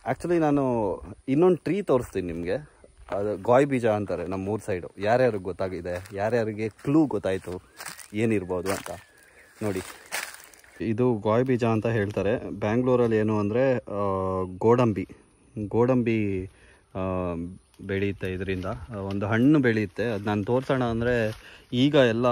Actually ನಾನು ಇನ್ನೊಂದು tree ತೋರಿಸ್ತೀನಿ ನಿಮಗೆ ಅದು ಗಾಯ್ ಬೀಜ ಅಂತಾರೆ ನಮ್ಮ ಮೂರು ಸೈಡು ಯಾರ್ಯಾರಿಗೆ ಗೊತ್ತಾಗಿದೆ ಯಾರ್ಯಾರಿಗೆ ಕ್ಲೂ ಗೊತ್ತಾಯಿತು ಏನಿರ್ಬೋದು ಅಂತ ನೋಡಿ ಇದು ಗಾಯ್ ಬೀಜ ಅಂತ ಹೇಳ್ತಾರೆ ಬ್ಯಾಂಗ್ಳೂರಲ್ಲಿ ಏನು ಅಂದರೆ ಗೋಡಂಬಿ ಗೋಡಂಬಿ ಆ, ಬೆಳೆಯುತ್ತೆ ಇದರಿಂದ ಒಂದು ಹಣ್ಣು ಬೆಳೆಯುತ್ತೆ ಅದು ನಾನು ತೋರಿಸೋಣ ಅಂದರೆ ಈಗ ಎಲ್ಲ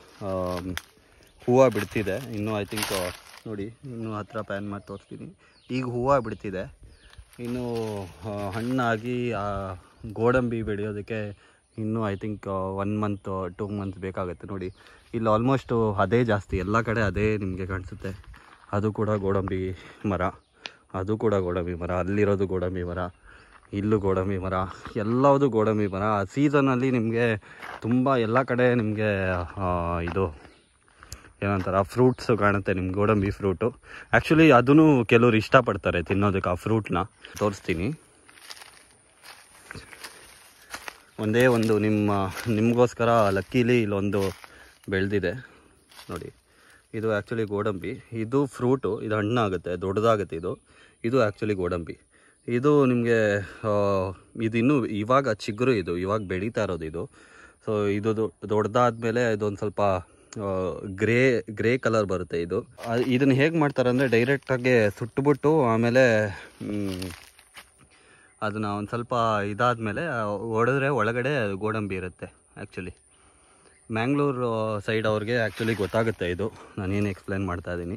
ಹೂವು ಬಿಡ್ತಿದೆ ಇನ್ನೂ ಐ ಥಿಂಕ್ ನೋಡಿ ಇನ್ನೂ ಹತ್ತಿರ ಪ್ಯಾನ್ ಮಾಡಿ ತೋರಿಸ್ತೀನಿ ಈಗ ಹೂವು ಬಿಡ್ತಿದೆ ಇನ್ನು ಆ, ಹಣ್ಣಾಗಿ ಆ ಗೋಡಂಬಿ ಬೆಳೆಯೋದಕ್ಕೆ ಇನ್ನೂ I think one month two months ಬೇಕಾಗುತ್ತೆ ನೋಡಿ ಇಲ್ಲಿ ಆಲ್ಮೋಸ್ಟು ಅದೇ ಜಾಸ್ತಿ ಎಲ್ಲ ಕಡೆ ಅದೇ ನಿಮಗೆ ಕಾಣಿಸುತ್ತೆ ಅದು ಕೂಡ ಗೋಡಂಬಿ ಮರ ಅದು ಕೂಡ ಗೋಡಂಬಿ ಮರ ಅಲ್ಲಿರೋದು ಗೋಡಂಬಿ ಮರ ಇಲ್ಲೂ ಗೋಡಂಬಿ ಮರ ಎಲ್ಲವುದು ಗೋಡಂಬಿ ಮರ ಆ ಸೀಸನಲ್ಲಿ ನಿಮಗೆ ತುಂಬ ಎಲ್ಲ ಕಡೆ ನಿಮಗೆ ಇದು ಏನಂತಾರೆ ಆ ಫ್ರೂಟ್ಸ್ ಕಾಣುತ್ತೆ ನಿಮ್ಗೆ ಗೋಡಂಬಿ ಫ್ರೂಟು ಆ್ಯಕ್ಚುಲಿ ಅದನ್ನು ಕೆಲವರು ಇಷ್ಟಪಡ್ತಾರೆ ತಿನ್ನೋದಕ್ಕೆ ಆ ಫ್ರೂಟ್ನ ತೋರಿಸ್ತೀನಿ ಒಂದೇ ಒಂದು ನಿಮ್ಮ ನಿಮಗೋಸ್ಕರ ಲಕ್ಕೀಲಿ ಇಲ್ಲೊಂದು ಬೆಳೆದಿದೆ ನೋಡಿ ಇದು ಆ್ಯಕ್ಚುಲಿ ಗೋಡಂಬಿ ಇದು ಫ್ರೂಟು ಇದು ಹಣ್ಣಾಗುತ್ತೆ ದೊಡ್ಡದಾಗುತ್ತೆ ಇದು ಇದು ಆ್ಯಕ್ಚುಲಿ ಗೋಡಂಬಿ ಇದು ನಿಮಗೆ ಇದು ಇನ್ನೂ ಇವಾಗ ಚಿಗುರು ಇದು ಇವಾಗ ಬೆಳೀತಾ ಇರೋದು ಇದು ಸೊ ಇದು ದೊಡ್ಡದಾದ್ಮೇಲೆ ಇದೊಂದು ಸ್ವಲ್ಪ ಗ್ರೇ ಗ್ರೇ ಕಲರ್ ಬರುತ್ತೆ ಇದು ಆ- ಇದನ್ನ ಹೇಗೆ ಮಾಡ್ತಾರೆ ಅಂದರೆ ಡೈರೆಕ್ಟಾಗಿ ಸುಟ್ಬಿಟ್ಟು ಆಮೇಲೆ ಮ್, ಅದನ್ನ ಒಂದು ಸ್ವಲ್ಪ ಇದಾದಮೇಲೆ ಹೊಡೆದ್ರೆ ಒಳಗಡೆ ಗೋಡಂಬಿ ಇರುತ್ತೆ ಆ್ಯಕ್ಚುಲಿ ಮ್ಯಾಂಗ್ಳೂರು ಸೈಡ್ ಅವ್ರಿಗೆ ಆ್ಯಕ್ಚುಲಿ ಗೊತ್ತಾಗುತ್ತೆ ಇದು ನಾನೇನು ಎಕ್ಸ್ಪ್ಲೇನ್ ಮಾಡ್ತಾ ಇದ್ದೀನಿ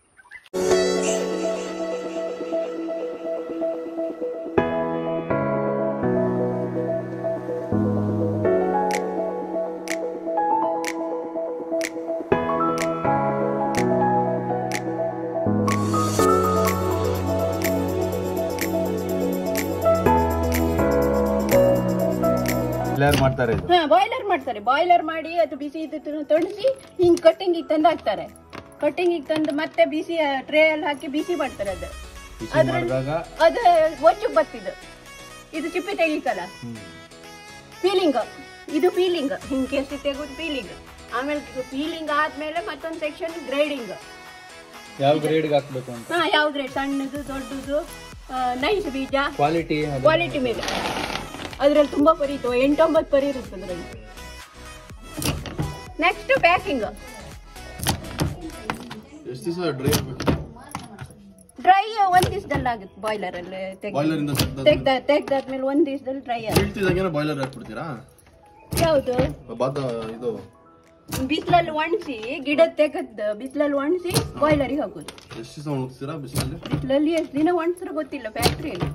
ಎಲ್ಲಾರು ಮಾಡ್ತಾರೆ ಇದು ಹಾ ಬಾಯ್ಲರ್ ಮಾಡ್ತಾರೆ ಬಾಯ್ಲರ್ ಮಾಡಿ ಅದು ಬಿಸಿ ಇದ್ದು ತೊಣಸಿ ಹಿಂಗ್ ಕಟ್ಟಿಂಗ್ ತಂದು ಹಾಕ್ತಾರೆ ಕಟ್ಟಿಂಗ್ ತಂದು ಮತ್ತೆ ಬಿಸಿ ಟ್ರೇ ಅಲ್ಲಿ ಹಾಕಿ ಬಿಸಿ ಮಾಡ್ತಾರೆ ಅದು ಬಿಸಿ ಮಾಡಿದಾಗ ಅದು ಒಚ್ಚು ಬತ್ತಿದ್ದು ಇದು ಚಿಪ್ಪಿ ತೆಗಿತಲ್ಲ ಫೀಲಿಂಗ್ ಇದು ಫೀಲಿಂಗ್ ಹಿಂಗ್ ಕೆಸಿ ತೆಗೋದು ಫೀಲಿಂಗ್ ಆಮೇಲೆ ಫೀಲಿಂಗ್ ಆದ್ಮೇಲೆ ಮತ್ತೊಂದು ಸೆಕ್ಷನ್ ಗ್ರೇಡಿಂಗ್ ಯಾವ ಗ್ರೇಡ್ಗೆ ಹಾಕ್ಬೇಕು ಅಂತ ಹಾ ಯಾವ ಗ್ರೇಡ್ ಸಣ್ಣದು ದೊಡ್ಡದು ನೈಸ್ ಬೀಜ ಕ್ವಾಲಿಟಿ ಕ್ವಾಲಿಟಿ ಮೇಲೆ ಅದ್ರಲ್ಲಿ ತುಂಬಾ ಪರಿ ಇತ್ತು ಎಂಟೊಂಬತ್ತು ಪರಿ ಇರುತ್ತೆ ಅದ್ರಲ್ಲಿ ನೆಕ್ಸ್ಟ್ ಪ್ಯಾಕಿಂಗ್ ಎಷ್ಟು ದಿವಸ ಡ್ರೈ ಆಗ್ಬೇಕು ಡ್ರೈ ಒಂದ್ ದಿವಸದಲ್ಲಿ ಆಗುತ್ತೆ ಬಾಯ್ಲರ್ ಅಲ್ಲಿ ಬಾಯ್ಲರ್ ಇಂದ ತೆಗ್ದ ತೆಗ್ದ ತೆಗ್ದಾದ್ಮೇಲೆ ಒಂದ್ ದಿವಸದಲ್ಲಿ ಡ್ರೈ ಆಗುತ್ತೆ ಬೀಳ್ತಿದಂಗೆ ಬಾಯ್ಲರ್ ಹಾಕ್ಬಿಡ್ತೀರಾ ಯಾವುದು ಬಾದ ಇದು ಬಿಸಿಲಲ್ಲಿ ಒಣಸಿ ಗಿಡ ತೆಗೆದು ಬಿಸಿಲಲ್ಲಿ ಒಣಸಿ ಬಾಯ್ಲರಿಗೆ ಹಾಕೋದು ಎಷ್ಟು ದಿವಸ ಒಣಗಿಸ್ತೀರಾ ಬಿಸಿಲಲ್ಲಿ ಬಿಸಿಲಲ್ಲಿ ಎಷ್ಟು ದಿನ ಒಣಸ್ರ ಗೊತ್ತಿಲ್ಲ ಫ್ಯಾಕ್ಟ್ರಿಯಲ್ಲಿ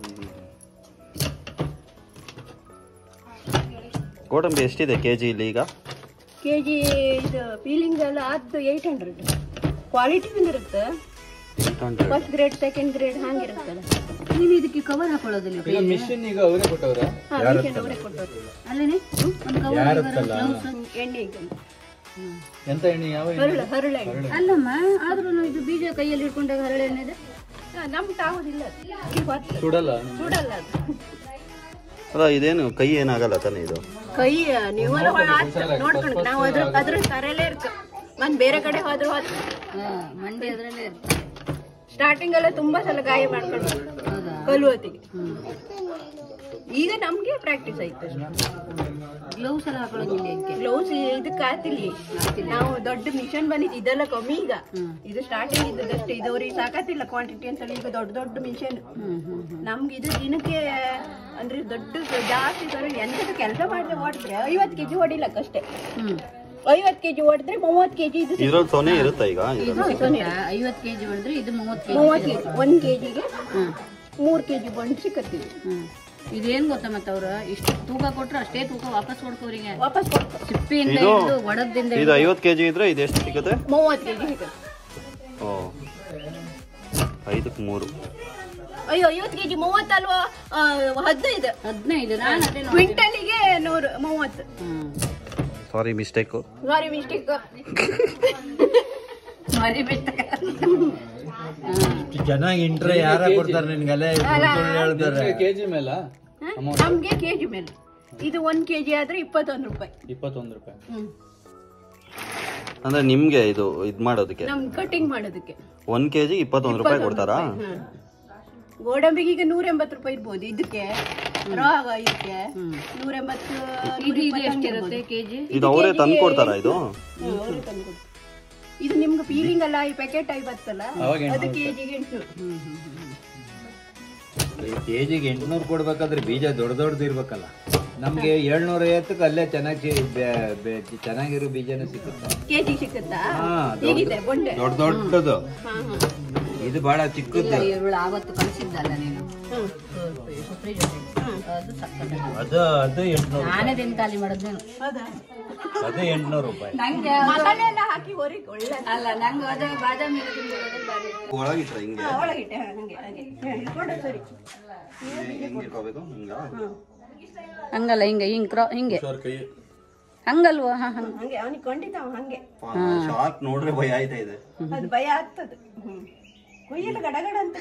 ಗೋಡಂಬಿ ಎಷ್ಟಿದೆ ಕೆ ಜಿ ಇಲ್ಲಿ ಈಗ ಕೆ ಜಿ ಇದು ಫೀಲಿಂಗ್ ಎಲ್ಲ ಆದ್ದು ಏಯ್ಟ್ ಹಂಡ್ರೆಡ್ ಕ್ವಾಲಿಟಿ ಮೇಲೆ ಇರುತ್ತೆ ಫಸ್ಟ್ ಗ್ರೇಡ್ ಸೆಕೆಂಡ್ ಗ್ರೇಡ್ ಹಂಗಿರುತ್ತಲ್ಲ ನೀವು ಇದಕ್ಕೆ ಕವರ್ ಹಾಕೊಳ್ಳೋದಿಲ್ಲ ಈಗ ಮಿಷಿನ್ ಈಗ ಅವರೇ ಕೊಟ್ಟವ್ರ ಹಾ ಮಿಷನ್ ಅವರೇ ಕೊಟ್ಟರು ಅಲ್ಲೇನೆ ಒಂದು ಕವರ್ ಯಾರತ್ತಲ್ಲ ಎಣ್ಣೆ ಈಗ ಎಂತ ಎಣ್ಣೆ ಯಾವ ಎಣ್ಣೆ ಹರಳು ಹರಳು ಎಣ್ಣೆ ಅಲ್ಲಮ್ಮ ಆದ್ರೂ ಇದು ಬೀಜ ಕೈಯಲ್ಲಿ ಇಟ್ಕೊಂಡಾಗ ಹರಳೆ ಎಣ್ಣೆದೆ ಹಾ, ನಮ್ಗೆ ಆಗೋದಿಲ್ಲ ಅದು. ಹೊತ್ತು ಸುಡಲ್ಲ ಸುಡಲ್ಲ ಅದು ಅಲ್ಲ ಇದೇನು ಕೈ ಏನಾಗಲ್ಲ ತಾನೇ ಇದು ಕೈ ನೀವೆಲ್ಲ ನೋಡ್ಕೊಂಡು ನಾವು ಅದ್ರ ಅದ್ರ ತರಲೇ ಇರ್ತ ಮತ್ ಬೇರೆ ಕಡೆ ಹೋದ್ರೆ ಹೋದ್ ಹಾ ಮಂಡಿ ಅದರಲ್ಲೇ ಇರುತ್ತೆ ಸ್ಟಾರ್ಟಿಂಗ್ ಎಲ್ಲ ತುಂಬಾ ಸಲ ಗಾಯ ಮಾಡ್ಕೊಂಡು ಹೌದಾ ಕಲುವತ್ತಿಗೆ ಹ್ಮ್ ಈಗ ನಮ್ಗೆ ಪ್ರಾಕ್ಟೀಸ್ ಆಯ್ತು ಗ್ಲೌಸ್ ಎಲ್ಲ ಹಾಕೊಳ್ಳೋದಿಲ್ಲ ಇದಕ್ಕೆ ಗ್ಲೌಸ್ ಇದಕ್ಕೆ ಆತಿಲ್ಲಿ ನಾವು ದೊಡ್ಡ ಮಿಷನ್ ಬಂದಿತ್ತು ಇದೆಲ್ಲ ಕಮ್ಮಿ ಈಗ ಇದು ಸ್ಟಾರ್ಟಿಂಗ್ ಇದ್ದದಷ್ಟೇ ಇದವ್ರಿಗೆ ಸಾಕಾತಿಲ್ಲ ಕ್ವಾಂಟಿಟಿ ಅಂತ ಹೇಳಿ ಈಗ ದೊಡ್ಡ ದೊಡ್ಡ ಮಿಷನ್ ಹ್ಮ್ ಹ್ಮ್ ಹ್ಮ್ ನಮ್ಗೆ ಇದು ದಿನಕ್ಕೆ ಅಂದ್ರೆ ದೊಡ್ಡ ಜಾಸ್ತಿ ಬರಲಿ ಎಂತದ ಕೆಲಸ ಮಾಡಿದ್ರೆ ಓಡಿದ್ರೆ ಐವತ್ತು ಕೆಜಿ ಹೊಡಿಲಕ್ಕಷ್ಟೇ ಹ್ಮ್ ಐವತ್ತು ಕೆಜಿ ಹೊಡೆದ್ರೆ ಮೂವತ್ತು ಕೆಜಿ ಇದು ಇದ್ರಲ್ಲಿ ಸೊನೆ ಇರುತ್ತಾ ಈಗ ಇದು ಐವತ್ತು ಕೆಜಿ ಹೊಡೆದ್ರೆ ಇದು ಮೂವತ್ತು ಕೆಜಿ ಮೂವತ್ತು ಕೆಜಿ ಒಂದು ಕೆಜಿಗೆ ಹ್ಮ್ ಮೂರು ಕೆಜಿ ಬಂದು ಸಿಕ್ಕತ್ತೀವಿ ಹ್ಮ್ ಇದೇನ್ ಗೊತ್ತಾ ಮತ್ತ ಅವ್ರ ಇಷ್ಟು ತೂಕ ಕೊಟ್ರು ಅಷ್ಟೇ ತೂಕ ವಾಪಸ್ ಕೊಡ್ಕೋರಿಗೆ ವಾಪಸ್ ಕೊಡ್ತಾರೆ ಸಿಪ್ಪಿಯಿಂದ ಇದು- ಹಿಡಿದು ಒಡದಿಂದ ಇದು ಐವತ್ತು ಕೆ ಜಿ ಇದ್ರೆ ಇದು ಎಷ್ಟು ಸಿಗುತ್ತೆ ಮೂವತ್ತು ಕೆಜಿ ಸಿಕ್ಕತ್ತೆ ಓ ಐದಕ್ಕೆ ಮೂರು ಅಯ್ಯೋ ಐವತ್ತು ಕೆಜಿ ಮೂವತ್ತಲ್ವಾ ಆ, ಹದಿನೈದು ಹದಿನೈದು ನಾನು ಅದೇ ನೋಡಿ ಕ್ವಿಂಟಲಿಗೆ ನೂರು ಮೂವತ್ತು ಹ್ಮ್ ಸಾರಿ ಮಿಸ್ಟೇಕು ಸಾರಿ ಮಿಸ್ಟೇಕ್ ಮರಿ ಬಿಟ್ಟ ಜನ ಇಂಟ್ರ ಯಾರ ಕೊಡ್ತಾರೆ ನಿನ್ಗಲ್ಲೇ ಹೇಳ್ತಾರೆ ಕೆಜಿ ಮೇಲ ನಮ್ಗೆ ಕೆಜಿ ಮೇಲೆ ಇದು ಒಂದ್ ಕೆಜಿ ಆದ್ರೆ ಇಪ್ಪತ್ತೊಂದು ರೂಪಾಯಿ ಇಪ್ಪತ್ತೊಂದು ರೂಪಾಯಿ ಹ್ಮ್ ಅಂದ್ರೆ ನಿಮ್ಗೆ ಇದು ಇದು ಮಾಡೋದಕ್ಕೆ ನಮ್ ಕಟಿಂಗ್ ಮಾಡೋದಕ್ಕೆ ಒಂದ್ ಕೆ ಜಿ ಇಪ್ಪತ್ತೊಂದು ರೂಪಾಯಿ ಕೊಡ್ತಾರಾ ಹ್ಮ್. ಗೋಡಂಬಿಗೆ ಈಗ ನೂರ ಎಂಬತ್ತು ರೂಪಾಯಿ ಇರ್ಬೋದು ಇದಕ್ಕೆ ರಾ ಇದಕ್ಕೆ ನೂರ ಎಂಬತ್ತು ಇದು ಇದು ಎಷ್ಟಿರುತ್ತೆ ಕೆಜಿ ಇದು ಅವರೇ ತಂದು ಕೊಡ್ತಾರಾ ಇದು ಅವರೇ ತಂದ್ಕೊಡ್ತಾರೆ. ಇದು ನಿಮ್ಗೆ ಫೀಲಿಂಗ್ ಅಲ್ಲ ಈ ಪ್ಯಾಕೆಟ್ ಆಗಿ ಬರ್ತಲ್ಲ ಅವಾಗ ಅದು ಕೆಜಿಗೆ ಎಂಟುನೂರು ಕೆಜಿಗೆ ಎಂಟ್ನೂರು ಕೊಡ್ಬೇಕಾದ್ರೆ ಬೀಜ ದೊಡ್ಡ ದೊಡ್ಡದು ಇರ್ಬೇಕಲ್ಲ ನಮ್ಗೆ ಏಳ್ನೂರ ಐವತ್ತಕ್ಕೆ ಅಲ್ಲೇ ಚೆನ್ನಾಗಿ ಚೆನ್ನಾಗಿರೋ ಬೀಜನೇ ಸಿಗುತ್ತೆ ಕೆಜಿ ಸಿಕ್ಕುತ್ತಾ ಹಾ, ಹೇಗಿದೆ ಬೊಂಡೆ ದೊಡ್ಡ ದೊಡ್ಡದು ಹಾ ಹಾ ಇದು ಬಹಳ ಚಿಕ್ಕದ್ದು ಈರುಳ್ಳಿ ಆವತ್ತು ಕಳಿಸಿದ್ದಲ್ಲ ನೀನು ಹ್ಮ್. ಸುಪ್ರೀಜ್ ಅದು ಸಕ್ಕತ್ತಾಗಿ ಅದು ಅದು ಎಂಟ್ನೂರು ನಾನೇ ದಿನ ಖಾಲಿ ಮಾಡೋದು ನೀನು ಹೌದಾ ಅದು ಎಂಟ್ನೂರು ರೂಪಾಯಿ ನಂಗೆ ಮಸಾಲೆ ಎಲ್ಲ ಹಾಕಿ ಹೊರಿ ಒಳ್ಳೆ ಅಲ್ಲ ನಂಗೆ ಅದೇ ಬಾದಾಮಿ ತಿಂದಿರೋದು ಬಾರಿ ಒಳಗಿಟ್ರ ಹಿಂಗೆ ಹಾ, ಒಳಗಿಟ್ಟೆ ಹಾ, ಹಂಗೆ ಹಾಗೆ ಹಾ, ಇಟ್ಕೊಂಡು ಸರಿ ಹೆಂಗೆ ಇಟ್ಕೋಬೇಕು ಹಿಂಗ ಹಂಗಲ್ಲ ಹಿಂಗೆ ಹಿಂಗ್ ಕ್ರಾ ಹಿಂಗೆ ಸರ್ ಕೈ ಹಂಗಲ್ವಾ ಹಾ ಹಂಗ ಹಂಗೆ ಅವನಿಗೆ ಖಂಡಿತ ಅವ ಹಂಗೆ ಶಾರ್ಕ್ ನೋಡ್ರೆ ಭಯ ಆಯ್ತಾ ಇದೆ ಅದು ಭಯ ಆಗ್ತದೆ ಹ್ಮ್ ಕುಯ್ಯಲು ಗಡಗಡ ಅಂತ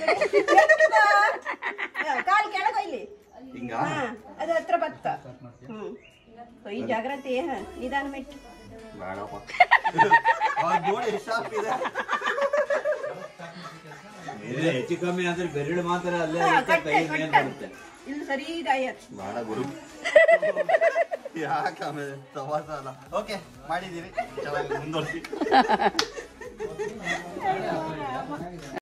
ಕಾಲು ಕೆಳಗ ಇಲ್ಲಿ ಹಿಂಗ ಹಾ ಅದು ಹತ್ರ ಬತ್ತ ಹ್ಮ್ ಕೊಯ್ ಜಾಗ್ರತೆ ಹಾ, ನಿಧಾನ ಮೆಟ್ಟು ಬೇಡಪ್ಪ ಅದ್ ನೋಡಿ ಎಷ್ಟ್ sharp ಇದೆ ಇದು ಹೆಚ್ಚು ಕಮ್ಮಿ ಆದ್ರೆ ಬೆರಳು ಮಾತ್ರ ಅಲ್ಲೇ ಹಾ, ಇರುತ್ತೆ, ಕಟ್ಟೆ, ಕೈ ಮೇಲೆ ಕಟ್ಟೆ. ಬರುತ್ತೆ ಇಲ್ಲಿ ಸರಿ ಇದಾಯತ್ ಬೇಡ ಗುರು ಯಾಕೆ ಆಮೇಲೆ ಸವಾಸ ಅಲ್ಲ ಓಕೆ ಮಾಡಿದೀವಿ ಚೆನ್ನಾಗಿ ಮುಂದುವರ್ಸಿ